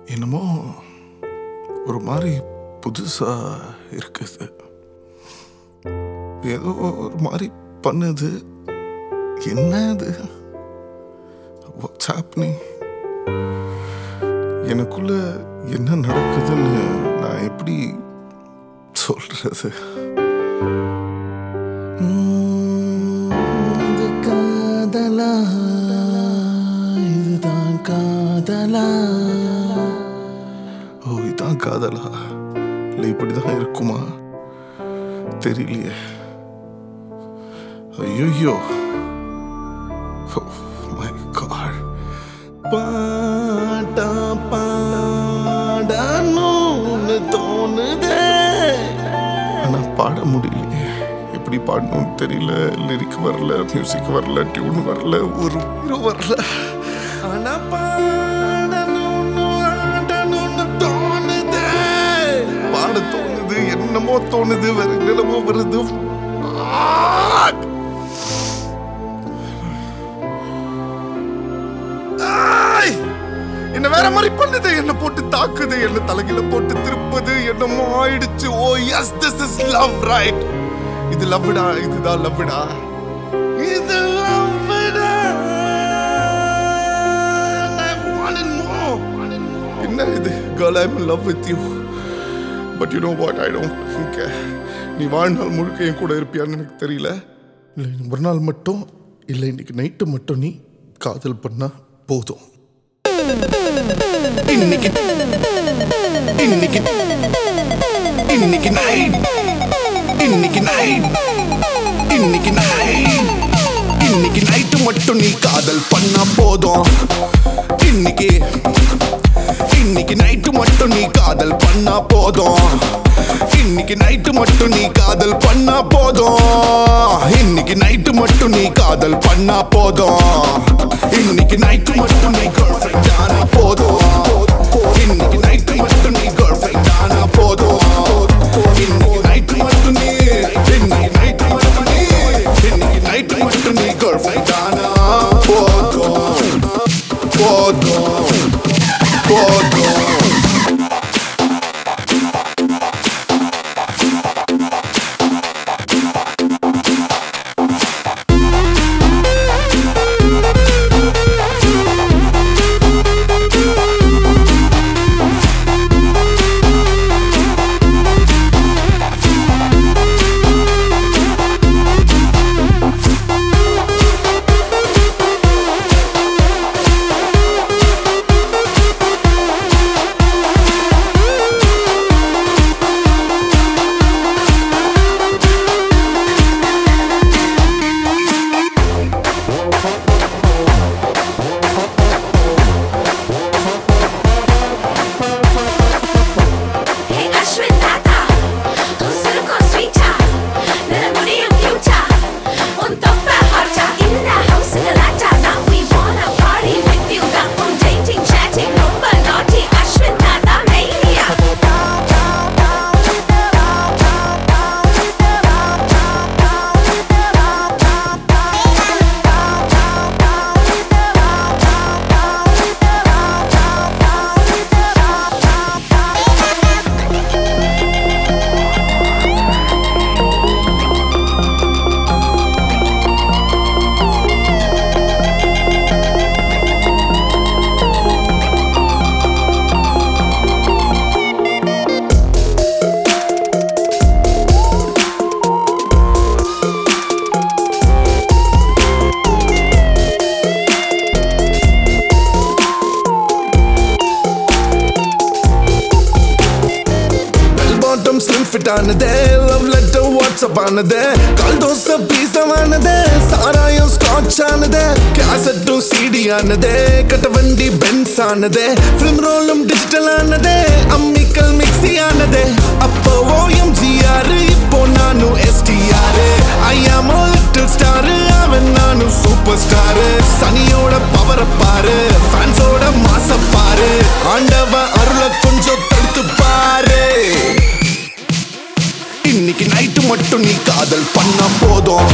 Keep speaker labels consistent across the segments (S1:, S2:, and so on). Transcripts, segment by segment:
S1: என்னமோ ஒரு மாதிரி புதுசா இருக்குது ஏதோ ஒரு மாதிரி பண்ணுது என்ன அது வாட்ஸ் ஹேப்னிங் எனக்குள்ள என்ன நடக்குதுன்னு நான் எப்படி சொல்றது உம், இது காதலா இதுதான் காதலா ஓ இதான் காதலா இல்லை இப்படிதான் இருக்குமா தெரியலையே ஐயோ மை காட் பாட்டா பாடணும்னு தோணுதே ஆனா பாட முடியலையே எப்படி பாடணும்னு தெரியல லிரிக் வரல மியூசிக் வரல டியூன் வரல ஒரு ஹீரோ வரல ஆனா பாடணும்னு ஆடணும்னு தோணுதே பாட தோணுது என்னமோ தோணுது வேற என்னமோ வருது Fuck! ஆய்! என்ன வேற மாதிரி பண்ணுது என்ன போட்டு தாக்குது என்ன தலைகில போட்டு திருப்புது என்னமோ ஆயிடுச்சு oh yes this is love right இது லவ்டா இதுதான் லவ்டா இது லவ்டா என்ன இது girl I am love with you but you know what I don't care நீ வாழ்நாள் முழுக்க என் கூட இருப்பியான்னு எனக்கு தெரியல இல்லை ஒரு நாள் மட்டும் இல்லை இன்னைக்கு நைட்டு மட்டும் நீ காதல் பண்ணா போதும்
S2: இன்னைக்கு இன்னைக்கு இன்னைக்கு நைட் இன்னைக்கு நைட் இன்னைக்கு நைட் இன்னைக்கு நைட்டு மட்டும் நீ காதல் பண்ணா போதும் இன்னைக்கு இன்னைக்கு நைட்டு மட்டும் நீ காதல் பண்ணா போதும் இன்னைக்கு நைட்டு மட்டும் நீ காதல் பண்ணா போதும் இன்னைக்கு நைட்டு மட்டும் நீ காதல் பண்ணா போதும் இன்னைக்கு நைட்டு மட்டும் நீ கேர்ள் ஃப்ரெண்ட் ஆனா போதும் இன்னைக்கு நைட்டு மட்டும் நீ கேர்ள் ஃப்ரெண்ட் ஆனா போதும் இன்னைக்கு நைட்டு மட்டும் நீ இன்னைக்கு நைட்டு மட்டும் நீ இன்னைக்கு நைட்டு மட்டும் நீ கேர்ள் ஃப்ரெண்ட் ஆனா போதும் போதும் போதும்
S3: Hey Ashwin Tata, உசுரு sweeta, நிற முடியும் cute-ஆ, உன் தொப்பை hot-ஆ, இந்த house-க்கு லாட்டா. Now we wanna party with you, தான் உன் dating, chatting ரொம்ப naughty. Ashwin Tata mania.
S1: Bell bottom slim fit ஆனதே லவ் லெட்டர் வாட்ஸ்அப் ஆனதே கால் தோசை பீசமானதே சாராயம் ஸ்காட்ச் ஆனதே கேசட்டும் சிடி ஆனதே கட்ட வண்டி பென்ஸ் ஆனதே ஃபிலிம் ரோலும் டிஜிட்டல் ஆனதே அம்மிக்கல் மிக்ஸி ஆனதே அப்போ ஓஎம் ஜிஆர் இப்போ நானும் எஸ்டிஆர் ஐ ஆம் லிட்டில் ஸ்டார் அவன் நானும் சூப்பர் ஸ்டார் சனியோட பவர பாரு ஃபேன்ஸோட மாச பாரு ஆண்டவன் அருளை கொஞ்சம் தடுத்து பாரு
S2: இன்னைக்கு நைட்டு மட்டும் நீ காதல் பண்ணா போதும்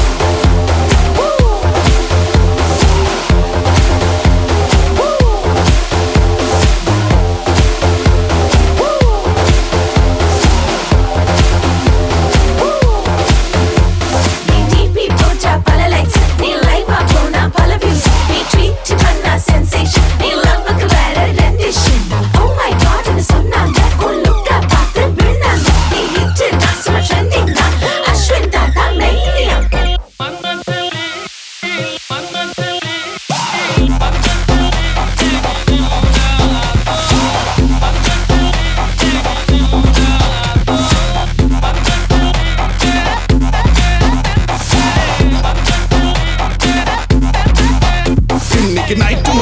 S2: இன்னைக்கு நைட்டு